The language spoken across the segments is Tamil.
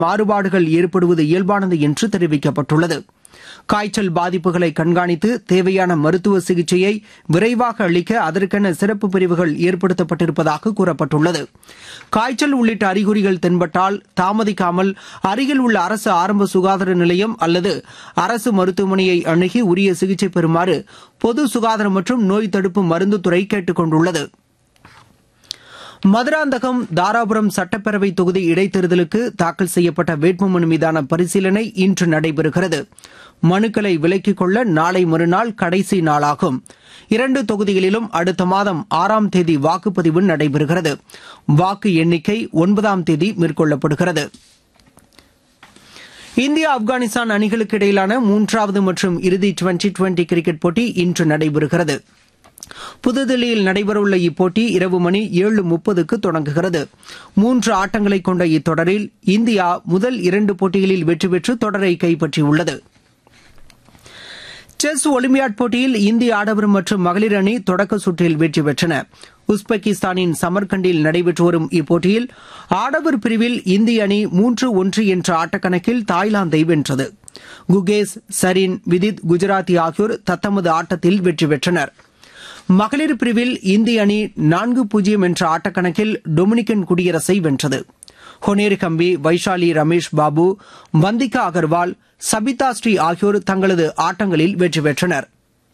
மாறுபாடுகள் ஏற்படுவது இயல்பானது என்று தெரிவிக்கப்பட்டுள்ளது காய்ச்சல் பாதிப்புகளை கண்காணித்து தேவையான மருத்துவ சிகிச்சையை விரைவாக அளிக்க அதற்கென சிறப்பு பிரிவுகள் ஏற்படுத்தப்பட்டிருப்பதாக கூறப்பட்டுள்ளது காய்ச்சல் உள்ளிட்ட அறிகுறிகள் தென்பட்டால் தாமதிக்காமல் அருகில் உள்ள அரசு ஆரம்ப சுகாதார நிலையம் அல்லது அரசு மருத்துவமனையை அணுகி உரிய சிகிச்சை பெறுமாறு பொது சுகாதாரம் மற்றும் நோய் தடுப்பு மருந்துத்துறை கேட்டுக் கொண்டுள்ளது மதுராந்தகம் தாராபுரம் சட்டப்பேரவை தொகுதி இடைத்தேர்தலுக்கு தாக்கல் செய்யப்பட்ட வேட்புமனு மீதான பரிசீலனை இன்று நடைபெறுகிறது மனுக்களை விலக்கிக் கொள்ள நாளை மறுநாள் கடைசி நாளாகும் இரண்டு தொகுதிகளிலும் அடுத்த மாதம் ஆறாம் தேதி வாக்குப்பதிவு நடைபெறுகிறது வாக்கு எண்ணிக்கை ஒன்பதாம் தேதி மேற்கொள்ளப்படுகிறது இந்தியா ஆப்கானிஸ்தான் அணிகளுக்கு இடையிலான மூன்றாவது மற்றும் இறுதி டுவெண்டி டுவெண்டி கிரிக்கெட் போட்டி இன்று நடைபெறுகிறது புதுதில்லியில் நடைபெறவுள்ள இப்போட்டி இரவு மணி ஏழு முப்பதுக்கு தொடங்குகிறது மூன்று ஆட்டங்களை கொண்ட இத்தொடரில் இந்தியா முதல் இரண்டு போட்டிகளில் வெற்றி பெற்று தொடரை கைப்பற்றியுள்ளது செஸ் ஒலிம்பியாட் போட்டியில் இந்திய ஆடவர் மற்றும் மகளிர் அணி தொடக்க சுற்றில் வெற்றி பெற்றன உஸ்பெகிஸ்தானின் சமர்கண்டில் நடைபெற்று வரும் இப்போட்டியில் ஆடவர் பிரிவில் இந்திய அணி மூன்று ஒன்று என்ற ஆட்டக்கணக்கில் தாய்லாந்தை வென்றது குகேஸ் சரின் விதித் குஜராத்தி ஆகியோர் தத்தமது ஆட்டத்தில் வெற்றி பெற்றனர் மகளிர் பிரிவில் இந்திய அணி நான்கு பூஜ்ஜியம் என்ற ஆட்டக்கணக்கில் டொமினிக்கன் குடியரசை வென்றது ஹொனேரி கம்பி வைஷாலி ரமேஷ் பாபு வந்திகா அகர்வால் சபிதா ஸ்ரீ ஆகியோர் தங்களது ஆட்டங்களில் வெற்றி பெற்றனர்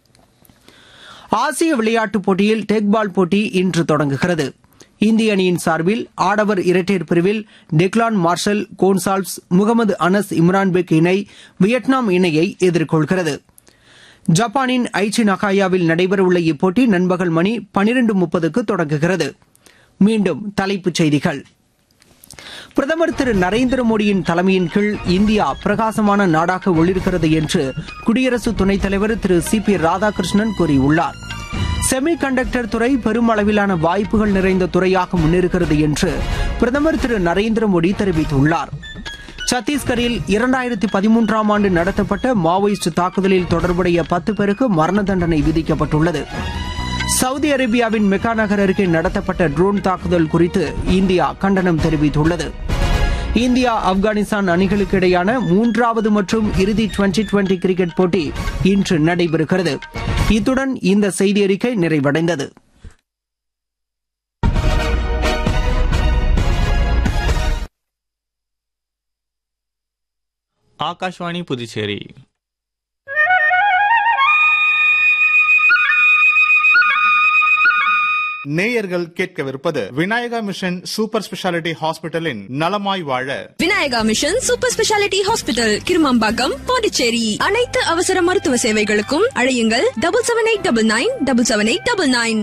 ஆசிய விளையாட்டுப் போட்டியில் டெக்பால் போட்டி இன்று தொடங்குகிறது இந்திய அணியின் சார்பில் ஆடவர் இரட்டையர் பிரிவில் Declan Marshall Gonsalves Mohammed Anas Imranbeg இணை வியட்நாம் இணையை எதிர்கொள்கிறது ஜப்பானின் ஐச்சி நகாயாவில் நடைபெறவுள்ள இப்போட்டி நண்பகல் மணி பனிரெண்டு முப்பதுக்கு தொடங்குகிறது மீண்டும் தலைப்புச் செய்திகள் பிரதமர் திரு நரேந்திர மோடியின் தலைமையின் கீழ் இந்தியா பிரகாசமான நாடாக ஒளிர்கிறது என்று குடியரசு துணைத் தலைவர் திரு சி பி ராதாகிருஷ்ணன் கூறியுள்ளார் செமி கண்டக்டர் துறை பெரும் அளவிலான வாய்ப்புகள் நிறைந்த துறையாக முன்னேறுகிறது என்று பிரதமர் திரு நரேந்திர மோடி தெரிவித்துள்ளார் சத்தீஸ்கரில் இரண்டாயிரத்தி பதிமூன்றாம் ஆண்டு நடத்தப்பட்ட மாவோயிஸ்ட் தாக்குதலில் தொடர்புடைய பத்து பேருக்கு மரண தண்டனை விதிக்கப்பட்டுள்ளது சவுதி அரேபியாவின் மெக்கா நகர் அருகே நடத்தப்பட்ட ட்ரோன் தாக்குதல் குறித்து இந்தியா கண்டனம் தெரிவித்துள்ளது இந்தியா ஆப்கானிஸ்தான் அணிகளுக்கு இடையான மூன்றாவது மற்றும் இறுதி டுவெண்டி டுவெண்டி கிரிக்கெட் போட்டி இன்று நடைபெறுகிறது இத்துடன் இந்த செய்தி அறிக்கை நிறைவடைந்தது ஆகாஷ்வாணி புதுச்சேரி நேயர்கள் கேட்கவிருப்பது விநாயகா மிஷன் சூப்பர் ஸ்பெஷாலிட்டி ஹாஸ்பிட்டலின் நலமாய் வாழ Vinayaka mission super speciality hospital Kirumampakkam Pondicherry அனைத்து அவசர மருத்துவ சேவைகளுக்கும் அழையுங்கள் double seven eight double nine double seven eight double nine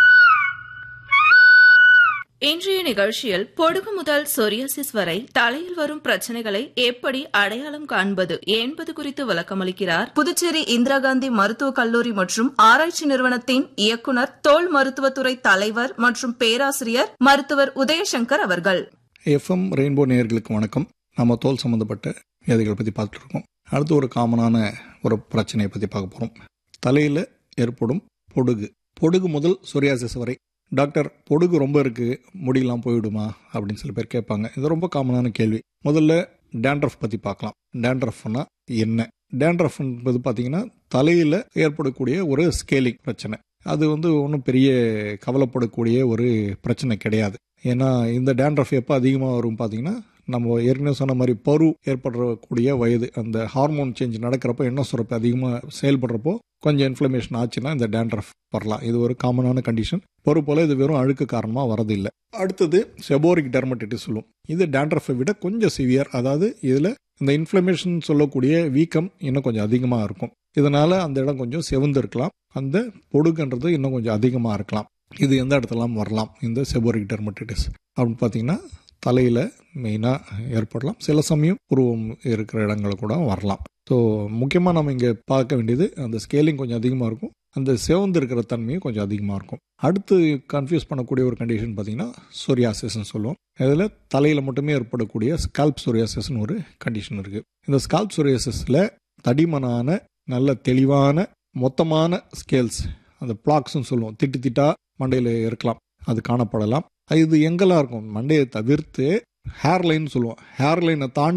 இன்றைய நிகழ்ச்சியில் பொடுகு முதல் சொரியாசிஸ் வரை தலையில் வரும் பிரச்சனைகளை எப்படி அடையாளம் காண்பது என்பது குறித்து விளக்கமளிக்கிறார் புதுச்சேரி இந்திரா காந்தி மருத்துவக் கல்லூரி மற்றும் ஆராய்ச்சி நிறுவனத்தின் இயக்குநர் தோல் மருத்துவத்துறை தலைவர் மற்றும் பேராசிரியர் மருத்துவர் உதயசங்கர் அவர்கள் எஃப்எம் ரெயின்போ நேயர்களுக்கு வணக்கம் நம்ம தோல் சம்மந்தப்பட்ட வியாதிகளை பற்றி பார்த்துட்டு இருக்கோம் அடுத்து ஒரு காமனான ஒரு பிரச்சனையை பற்றி பார்க்க போகிறோம் தலையில் ஏற்படும் பொடுகு பொடுகு முதல் சொரியாசிஸ் வரை டாக்டர் பொடுகு ரொம்ப இருக்கு முடியெல்லாம் போயிடுமா அப்படின்னு சில பேர் கேட்பாங்க இது ரொம்ப காமனான கேள்வி முதல்ல டேண்ட்ரஃப் பற்றி பார்க்கலாம் டேண்ட்ரஃப்னா என்ன டேண்ட்ரஃப் என்பது பார்த்தீங்கன்னா தலையில் ஏற்படக்கூடிய ஒரு ஸ்கேலிங் பிரச்சனை அது வந்து ஒன்றும் பெரிய கவலைப்படக்கூடிய ஒரு பிரச்சனை கிடையாது ஏன்னா இந்த டேண்ட்ரஃப் எப்போ அதிகமாக வரும் பார்த்தீங்கன்னா நம்ம ஏற்கனவே சொன்ன மாதிரி பரு ஏற்படக்கூடிய வயது அந்த ஹார்மோன் சேஞ்ச் நடக்கிறப்போ என்ன சுரப்பு அதிகமாக செயல்படுறப்போ கொஞ்சம் இன்ஃப்ளமேஷன் ஆச்சுன்னா இந்த டேண்ட்ரஃப் வரலாம் இது ஒரு காமனான கண்டிஷன் பரு போல இது வெறும் அழுக்கு காரணமாக வரதில்லை அடுத்தது செபோரிக் டெர்மட்டிட்டிஸ் சொல்லுவோம் இது டேண்ட்ரஃபை விட கொஞ்சம் சிவியர் அதாவது இதில் இந்த இன்ஃப்ளமேஷன் சொல்லக்கூடிய வீக்கம் இன்னும் கொஞ்சம் அதிகமாக இருக்கும் இதனால அந்த இடம் கொஞ்சம் செவந்து இருக்கலாம் அந்த பொடுகுன்றது இன்னும் கொஞ்சம் அதிகமாக இருக்கலாம் இது எந்த இடத்துலாம் வரலாம் இந்த செபோரிக் டெர்மட்டிட்டிஸ் அப்படின்னு பார்த்தீங்கன்னா தலையில் மெயினாக ஏற்படலாம் சில சமயம் உருவம் இருக்கிற இடங்கள் கூட வரலாம் ஸோ முக்கியமாக நம்ம இங்கே பார்க்க வேண்டியது அந்த ஸ்கேலிங் கொஞ்சம் அதிகமாக இருக்கும் அந்த சிவந்து இருக்கிற தன்மையும் கொஞ்சம் அதிகமாக இருக்கும் அடுத்து கன்ஃபியூஸ் பண்ணக்கூடிய ஒரு கண்டிஷன் பார்த்தீங்கன்னா சொரியாசிஸ்ன்னு சொல்லுவோம் இதில் தலையில் மட்டுமே ஏற்படக்கூடிய ஸ்கால்ப் சொரியாசிஸ்னு ஒரு கண்டிஷன் இருக்குது இந்த ஸ்கால்ப் சொரியாசிஸில் தடிமனான நல்ல தெளிவான மொத்தமான ஸ்கேல்ஸ் அந்த பிளாக்ஸ்னு சொல்லுவோம் திட்டு திட்டா மண்டையில் இருக்கலாம் அது காணப்படலாம் இது எங்கெல்லாம் இருக்கும் மண்டையை தவிர்த்து ஹேர் லைன் சொல்லுவோம் ஹேர் லைனை தாண்டி